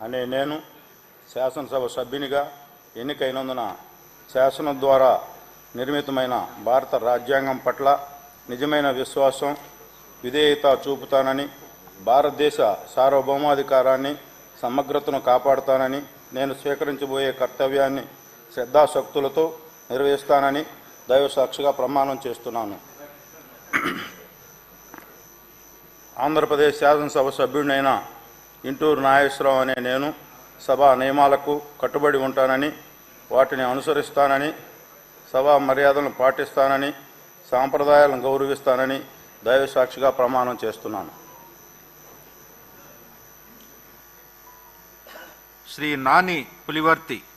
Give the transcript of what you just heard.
అనే నేను శాసనసభ సభ్యునిగా ఎన్నికైనందున శాసనం ద్వారా నిర్మితమైన భారత రాజ్యాంగం పట్ల నిజమైన విశ్వాసం విధేయత చూపుతానని భారతదేశ సార్వభౌమాధికారాన్ని సమగ్రతను కాపాడుతానని నేను స్వీకరించబోయే కర్తవ్యాన్ని శ్రద్ధాశక్తులతో నిర్వహిస్తానని దైవసాక్షిగా ప్రమాణం చేస్తున్నాను ఆంధ్రప్రదేశ్ శాసనసభ సభ్యుడినైన ఇంటూరు నాగేశ్వరరావు అనే నేను సభా నియమాలకు కట్టుబడి ఉంటానని వాటిని అనుసరిస్తానని సభా మర్యాదలను పాటిస్తానని సాంప్రదాయాలను గౌరవిస్తానని దైవసాక్షిగా ప్రమాణం చేస్తున్నాను శ్రీ నాని పులివర్తి